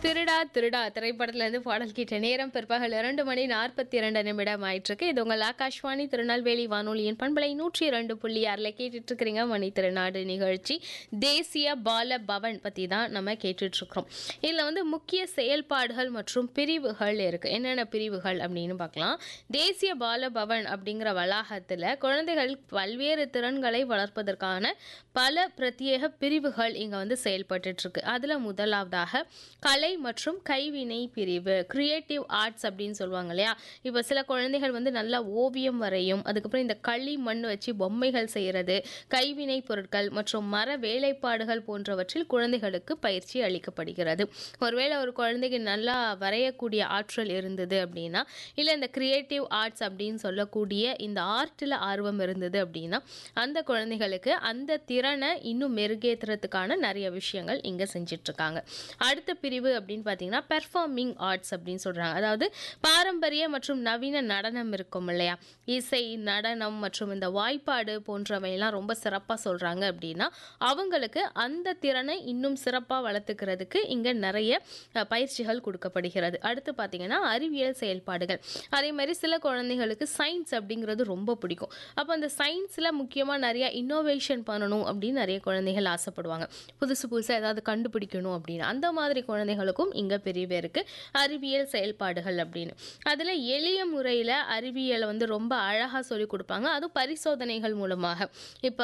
திருடா திருடா திரைப்படத்துல இருந்து பாடல் கேட்ட நேரம் பிற்பகல் இரண்டு மணி நாற்பத்தி இரண்டு நிமிடம் ஆயிட்டிருக்கு இது உங்கள் ஆகாஷ்வாணி திருநெல்வேலி வானொலியின் பண்பலை நூற்றி இரண்டு புள்ளி ஆறில் கேட்டுட்டு இருக்கிறீங்க மணி திருநாடு நிகழ்ச்சி தேசிய பால பவன் பற்றி தான் நம்ம கேட்டுட்டு இருக்கிறோம் இதில் வந்து முக்கிய செயல்பாடுகள் மற்றும் பிரிவுகள் இருக்கு என்னென்ன பிரிவுகள் அப்படின்னு பார்க்கலாம் தேசிய பால பவன் அப்படிங்கிற வளாகத்தில் குழந்தைகள் பல்வேறு திறன்களை வளர்ப்பதற்கான பல பிரத்யேக பிரிவுகள் இங்கே வந்து செயல்பட்டுட்டு இருக்கு அதில் முதலாவதாக கலை மற்றும் கைவினை பிரிவு கிரியேட்டிவ் ஆர்ட்ஸ் அப்படின்னு சொல்லுவாங்க இல்லையா இப்போ சில குழந்தைகள் வந்து நல்லா ஓவியம் வரையும் அதுக்கப்புறம் இந்த களி மண் வச்சு பொம்மைகள் செய்கிறது கைவினை பொருட்கள் மற்றும் மர வேலைப்பாடுகள் போன்றவற்றில் குழந்தைகளுக்கு பயிற்சி அளிக்கப்படுகிறது ஒருவேளை ஒரு குழந்தைக்கு நல்லா வரையக்கூடிய ஆற்றல் இருந்தது அப்படின்னா இல்லை இந்த கிரியேட்டிவ் ஆர்ட்ஸ் அப்படின்னு சொல்லக்கூடிய இந்த ஆர்ட்டில் ஆர்வம் இருந்தது அப்படின்னா அந்த குழந்தைகளுக்கு அந்த திறனை இன்னும் மெருகேற்றுறதுக்கான நிறைய விஷயங்கள் இங்கே செஞ்சிட்ருக்காங்க அடுத்த பிரிவு அப்படின்னு பார்த்தீங்கன்னா பெர்ஃபார்மிங் ஆர்ட்ஸ் அப்படின்னு சொல்கிறாங்க அதாவது பாரம்பரிய மற்றும் நவீன நடனம் இருக்கும் இல்லையா இசை நடனம் மற்றும் இந்த வாய்ப்பாடு போன்றவையெல்லாம் ரொம்ப சிறப்பாக சொல்கிறாங்க அப்படின்னா அவங்களுக்கு அந்த திறனை இன்னும் சிறப்பாக வளர்த்துக்கிறதுக்கு இங்கே நிறைய அஹ், பயிற்சிகள் கொடுக்கப்படுகிறது அடுத்து பார்த்தீங்கன்னா அறிவியல் செயல்பாடுகள் அதே மாதிரி சில குழந்தைகளுக்கு சயின்ஸ் அப்படிங்கிறது ரொம்ப பிடிக்கும் அப்போ அந்த சயின்ஸில் முக்கியமாக நிறைய இன்னோவேஷன் பண்ணணும் அப்படின்னு நிறைய குழந்தைகள் ஆசைப்படுவாங்க புதுசு புதுசாக ஏதாவது கண்டுபிடிக்கணும் அப்படின்னு அந்த மாதிரி குழந்தைகளுக்கும் இங்கே பிரிவு இருக்குது அறிவியல் செயல்பாடுகள் அப்படின்னு அதில் எளிய முறையில் அறிவியலை வந்து ரொம்ப அழகாக சொல்லி கொடுப்பாங்க அதுவும் பரிசோதனைகள் மூலமாக இப்போ